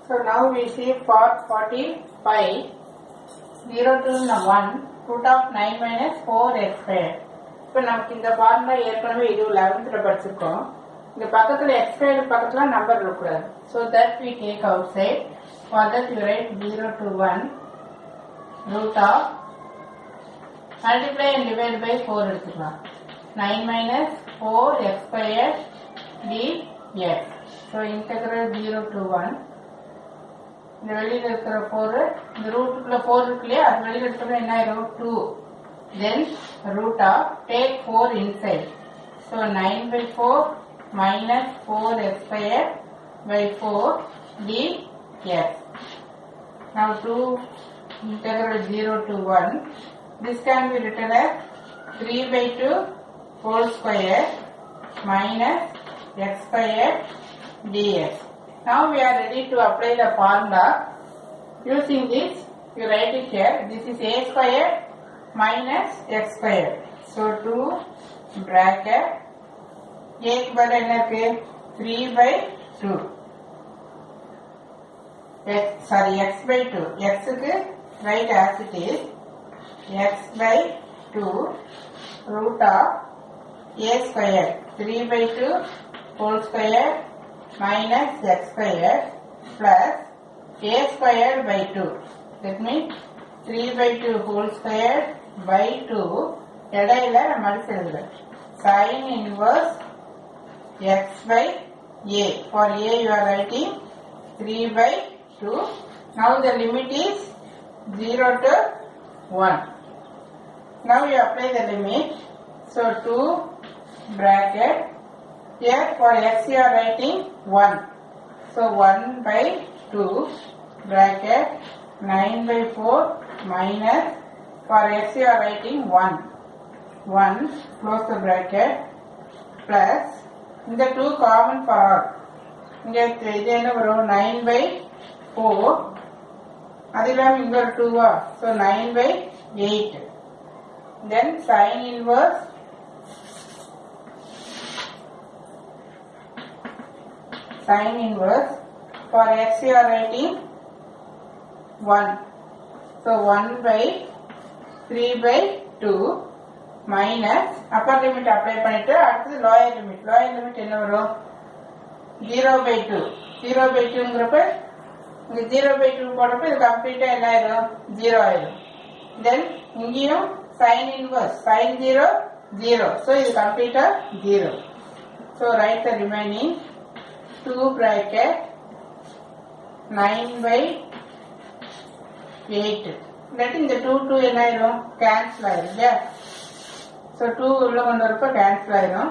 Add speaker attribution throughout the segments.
Speaker 1: So now we see part 45, 0 to 1, root of 9 minus 4 x square. இப்போ நமக்கு இந்த formula ஏற்கனவே இது லெவன்த்தில் படிச்சிருக்கோம் இந்த பக்கத்தில் எக்ஸ் ஸ்கொயர் பக்கத்தில் நம்பர் இருக்கக்கூடாது so that we take out side for that you write zero to one root of multiply and divide by four எடுத்துக்கலாம் nine minus four x square d x so integral zero to one இந்த வெளியில இருக்கிற four இந்த ரூட்டுக்குள்ள four இருக்கு இல்லையா அது வெளியில இருக்கிற என்ன ஆயிரும் two then root of take four inside so nine by four minus four x square by four d x Now 2 integral 0 to 1. This can be written as 3 by 2 whole square minus x square dx. Now we are ready to apply the formula. Using this, you write it here. This is a square minus x square. So 2 bracket a க்கு பதிலா என்ன இருக்கு 3 by 2 x sorry x by 2 x க்கு write as it is x by 2 root of a square 3 by 2 whole square minus x square plus a square by 2 that means 3 by 2 whole square by 2 இடையில நம்ம அடிச்சு எழுதுறோம் sin inverse x by a for a you are writing 3 by 2 now the limit is 0 to 1 now you apply the limit so 2 bracket here for x you are writing 1 so 1 by 2 bracket 9 by 4 minus for x you are writing 1 1 close the bracket plus இந்த 2 common for all இங்க இது என்ன வரும் 9 by 4 அது இல்லாம இங்க ஒரு 2 so 9 by 8 then sin inverse sin inverse for x you are writing 1 so 1 by 3 by 2 minus upper limit apply பண்ணிட்டு அடுத்தது lower limit lower limit என்ன வரும் 0 by 2 0 by 2ங்கிறப்ப இங்க 0 by 2 போடுறப்ப இது கம்ப்ளீட்டா என்ன ஆயிடும் 0 ஆயிடும் தென் இங்கேயும் sin inverse sin 0 0 so இது கம்ப்ளீட்டா 0 so write the remaining 2 bracket 9 by 8 இல்லாட்டி இந்த 2 2 என்ன ஆயிடும் கேன்சல் ஆயிடும் இல்லையா ஸோ டூ உள்ள கொண்டு வரப்ப கேன்சல் ஆயிடும்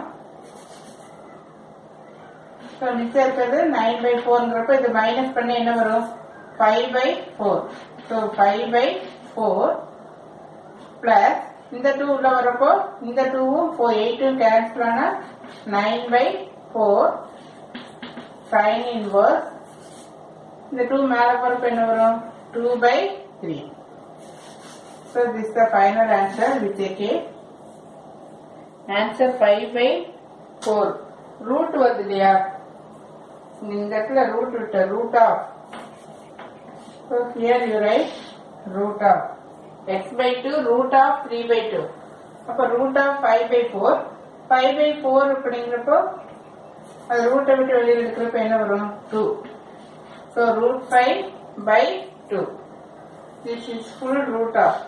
Speaker 1: ஸோ மிச்சம் இருக்கிறது நைன் பை ஃபோர்ங்கிறப்ப இது மைனஸ் பண்ணி என்ன வரும் five by four so five by four plus இந்த டூ உள்ள வரப்போ இந்த டூவும் ஃபோர் எயிட்டும் கேன்சல் ஆனால் nine by four sine inverse இந்த டூ மேலே போகிறப்ப என்ன வரும் two by three so this the final answer with a answer five by four root வருது இல்லையா இந்த இடத்துல ரூட் விட்ட root of so here you write root of x by two root of three by two அப்போ root of five by four five by four அப்படிங்கிறப்போ அது ரூட்டை விட்டு வெளியில் எடுக்கிறப்ப என்ன வரும் two so root five by two this is full root of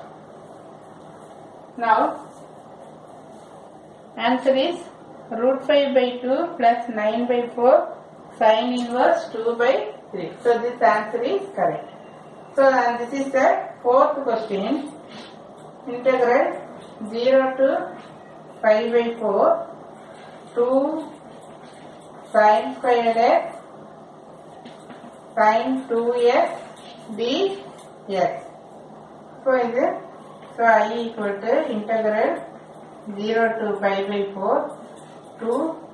Speaker 1: now Answer is root 5 by 2 plus 9 by 4 sin inverse 2 by 3. So this answer is correct. So and this is the fourth question. Integral 0 to 5 by 4 2 sin squared x sin 2x dx. So இது so i equal to integral 0 to pi by 4 to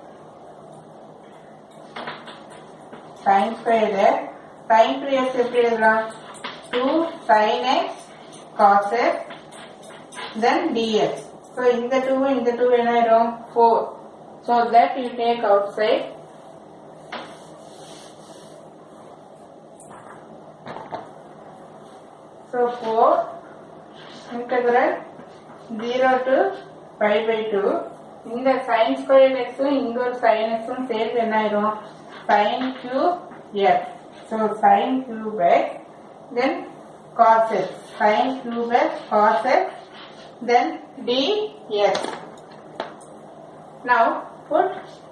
Speaker 1: sin squared x sin 2x எப்படி எழுதலாம் 2 sin x cos x then dx so இந்த 2 இந்த 2 என்ன ஆயிடும் 4 so that you take outside So 4 integral 0 to pi by 2 இந்த sin squared x உம் இங்க ஒரு sin x உம் சேர்த்து என்ன ஆயிரும் sin cube x so sin cube x then cos x sin cube x cos x then dx now put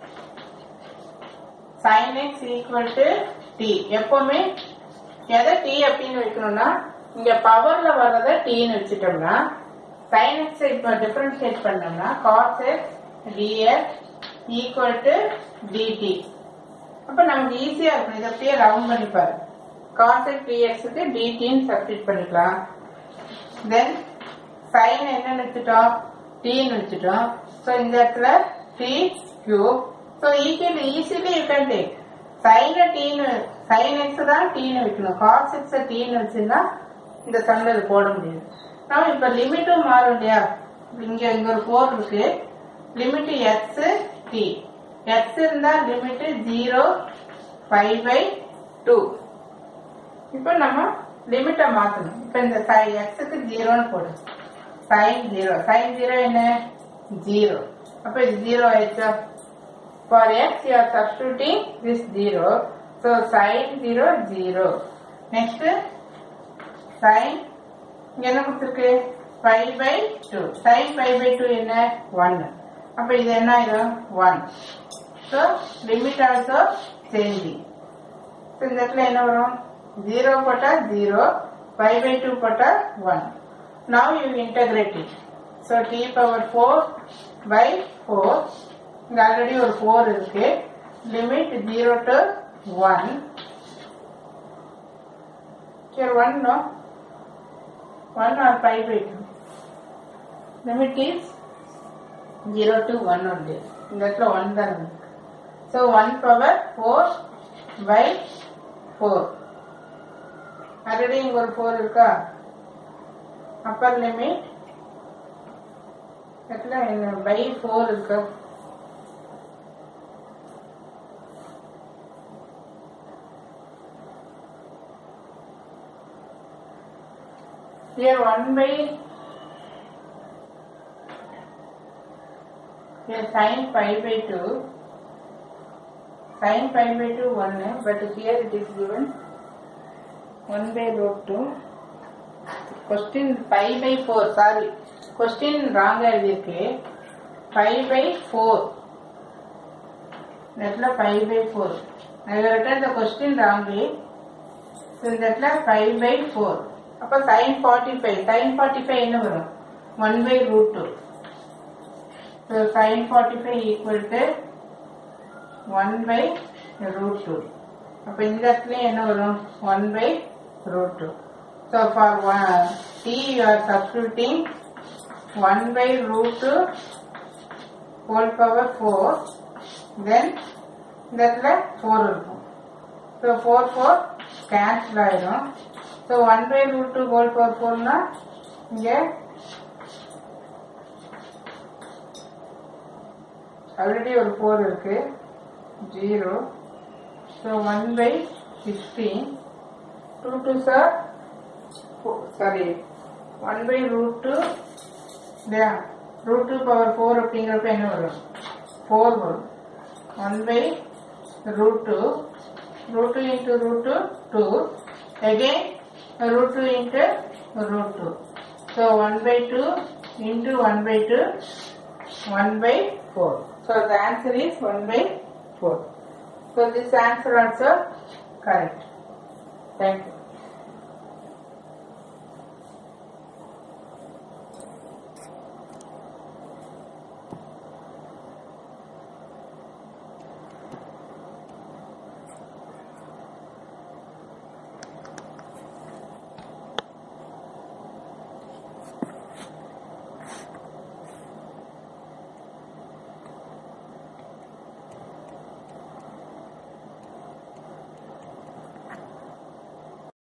Speaker 1: sin x equal to t எப்பவுமே எதை t அப்படின்னு வைக்கணும்னா இங்க பவர்ல வர்றத tன்னு வச்சுட்டோம்னா sin x இப்ப டிஃபரன்ஷியேட் பண்ணோம்னா cos x dx equal to dt அப்ப நமக்கு ஈஸியா இருக்கும் இதை அப்படியே ரவுண்ட் பண்ணி பாரு cos x dx க்கு dtன்னு சப்ஸ்டிட் பண்ணிக்கலாம் தென் sin என்ன வச்சுட்டோம் tன்னு வச்சுட்டோம் ஸோ இந்த இடத்துல t cube so equal easily you can take sine டீன்னு சைன் எக்ஸ் தான் டீன்னு வைக்கணும் காஸ் எக்ஸை டீன்னு வச்சுருந்தா இந்த சண்டை இது போட முடியாது நான் இப்போ லிமிட்டும் மாறும் இல்லையா இங்கே இங்கே ஒரு ஃபோர் இருக்கு லிமிட்டு எக்ஸ் டி எக்ஸ் இருந்தால் limit zero five by two இப்போ நம்ம லிமிட்டை மாற்றணும் இப்போ இந்த சை எக்ஸுக்கு ஜீரோன்னு போடு சைன் ஜீரோ சைன் ஜீரோ என்ன ஜீரோ அப்போ இது ஜீரோ ஆயிடுச்சா For x, you are substituting this 0. So, sin 0, 0. Next, sin, இங்க என்ன கொடுத்துருக்கு 5 by 2. sin 5 by 2 என்ன 1. அப்ப இது என்ன ஆயிரும் 1. So, limit also changing. So, இந்த இடத்துல என்ன வரும் 0 போட்டா 0, 5 by 2 போட்டா 1. Now you integrate it. So, t power 4 by 4 இங்க ஆல்ரெடி ஒரு ஃபோர் இருக்கு லிமிட் ஜீரோ டு ஒன் சரி one no one or five by two limit is zero to one only இந்த இடத்துல ஒன் தான் இருக்கு so one power four by four already இங்க ஒரு ஃபோர் இருக்கா அப்பர் லிமிட் இடத்துல பை ஃபோர் இருக்கு Here 1 by here sin pi by 2 sin pi by 2 1 but here it is given 1 by root 2 question pi by 4 sorry question wrong எழுதியிருக்கு pi by 4 இடத்துல pi by 4 I have written the question wrongly so இந்த இடத்துல pi by 4 அப்ப sin 45 sin 45 என்ன வரும் 1 by root 2 so sin 45 equal to 1 by root 2 அப்ப இந்த இடத்துல என்ன வரும் 1 by root 2 so for one, t you are substituting 1 by root 2 whole power 4 then இந்த இடத்துல 4 இருக்கும் so 4 4 cancel ஆயிடும் so one by root two whole power ஃபோர்னா இங்கே ஆல்ரெடி ஒரு ஃபோர் இருக்கு zero so one by sixteen two two sir sorry one by root two இல்லையா root two power four அப்படிங்கிறப்ப என்ன வரும் ஃபோர் வரும் one by root two root 2 into root 2, 2. Again, root 2 into root 2. So, 1 by 2 into 1 by 2, 1 by 4. So, the answer is 1 by 4. So, this answer also correct. Thank you.